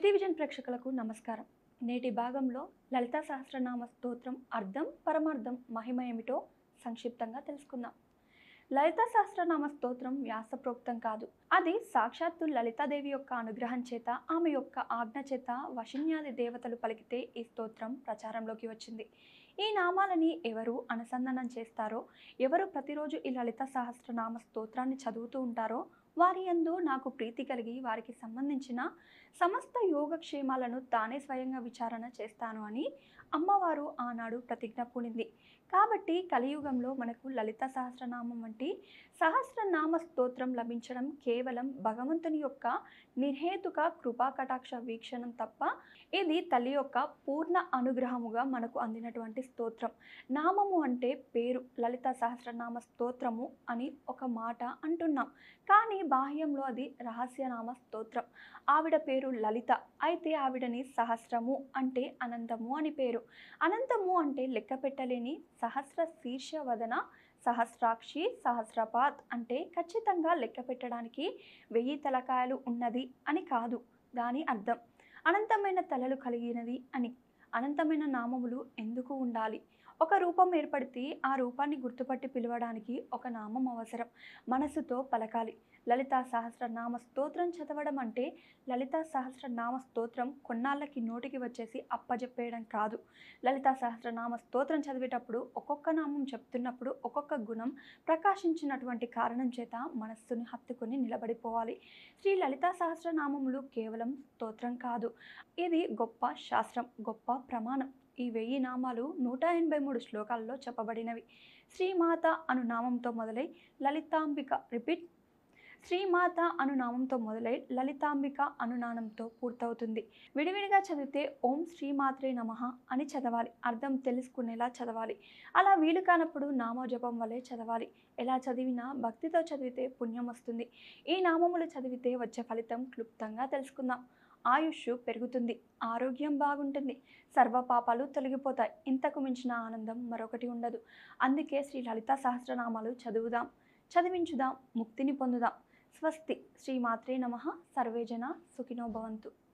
శ్రీవిజన్ ప్రేక్షకులకు నమస్కారం నేటి భాగంలో లలితా సహస్రనామ స్తోత్రం అర్థం పరమార్థం మహిమ ఏమిటో సంక్షిప్తంగా తెలుసుకుందాం లలితా సహస్రనామ స్తోత్రం వ్యాసప్రోక్తం కాదు అది సాక్షాత్తు లలితాదేవి యొక్క అనుగ్రహం చేత ఆమె యొక్క ఆజ్ఞ చేత వశిన్యాది దేవతలు పలికితే ఈ స్తోత్రం ప్రచారంలోకి వచ్చింది ఈ నామాలని ఎవరు అనుసంధానం చేస్తారో ఎవరు ప్రతిరోజు ఈ లలిత సహస్రనామ స్తోత్రాన్ని చదువుతూ ఉంటారో వారి యందు నాకు ప్రీతి కలిగి వారికి సంబంధించిన సమస్త యోగక్షేమాలను తానే స్వయంగా విచారణ చేస్తాను అని అమ్మవారు ఆనాడు ప్రతిజ్ఞ పూనింది కాబట్టి కలియుగంలో మనకు లలిత సహస్రనామం వంటి సహస్రనామ స్తోత్రం లభించడం కేవలం భగవంతుని యొక్క నిర్హేతుక కృపా కటాక్ష వీక్షణం తప్ప ఇది తల్లి యొక్క పూర్ణ అనుగ్రహముగా మనకు అందినటువంటి స్తోత్రం నామము అంటే పేరు లలిత సహస్రనామ స్తోత్రము అని ఒక మాట అంటున్నాం కానీ బాహ్యంలో అది రహస్యనామ స్తోత్రం ఆవిడ పేరు లలిత అయితే ఆవిడని సహస్రము అంటే అనంతము అని పేరు అనంతము అంటే లెక్క పెట్టలేని సహస్ర శీర్షవదన సహస్రాక్షి సహస్రపాత్ అంటే ఖచ్చితంగా లెక్క పెట్టడానికి వెయ్యి తలకాయలు ఉన్నది అని కాదు దాని అర్థం అనంతమైన తలలు కలిగినది అని అనంతమైన నామములు ఎందుకు ఉండాలి ఒక రూపం ఏర్పడితే ఆ రూపాన్ని గుర్తుపట్టి పిలవడానికి ఒక నామం అవసరం మనసుతో పలకాలి లలితా సహస్రనామ స్తోత్రం చదవడం అంటే లలితా సహస్రనామ స్తోత్రం కొన్నాళ్ళకి నోటికి వచ్చేసి అప్పజెప్పేయడం కాదు లలితా సహస్రనామ స్తోత్రం చదివేటప్పుడు ఒక్కొక్క నామం చెప్తున్నప్పుడు ఒక్కొక్క గుణం ప్రకాశించినటువంటి కారణం చేత మనస్సుని హత్తుకొని నిలబడిపోవాలి శ్రీ లలితా సహస్రనామములు కేవలం స్తోత్రం కాదు ఇది గొప్ప శాస్త్రం గొప్ప ప్రమాణం ఈ వెయ్యి నామాలు నూట ఎనభై మూడు శ్లోకాల్లో చెప్పబడినవి శ్రీమాత అను నామంతో మొదలై లలితాంబిక రిపీట్ శ్రీమాత అను నామంతో మొదలై లలితాంబిక అనునామంతో పూర్తవుతుంది విడివిడిగా చదివితే ఓం శ్రీమాత్రే నమః అని చదవాలి అర్థం తెలుసుకునేలా చదవాలి అలా వీలు కానప్పుడు నామజపం వలె చదవాలి ఎలా చదివినా భక్తితో చదివితే పుణ్యం వస్తుంది ఈ నామములు చదివితే వచ్చే ఫలితం క్లుప్తంగా తెలుసుకుందాం ఆయుష్ పెరుగుతుంది ఆరోగ్యం బాగుంటుంది సర్వ పాపాలు తొలగిపోతాయి ఇంతకు మించిన ఆనందం మరొకటి ఉండదు అందుకే శ్రీ లలితా సహస్రనామాలు చదువుదాం చదివించుదాం ముక్తిని పొందుదాం స్వస్తి శ్రీమాత్రే నమ సర్వేజన సుఖినో భవంతు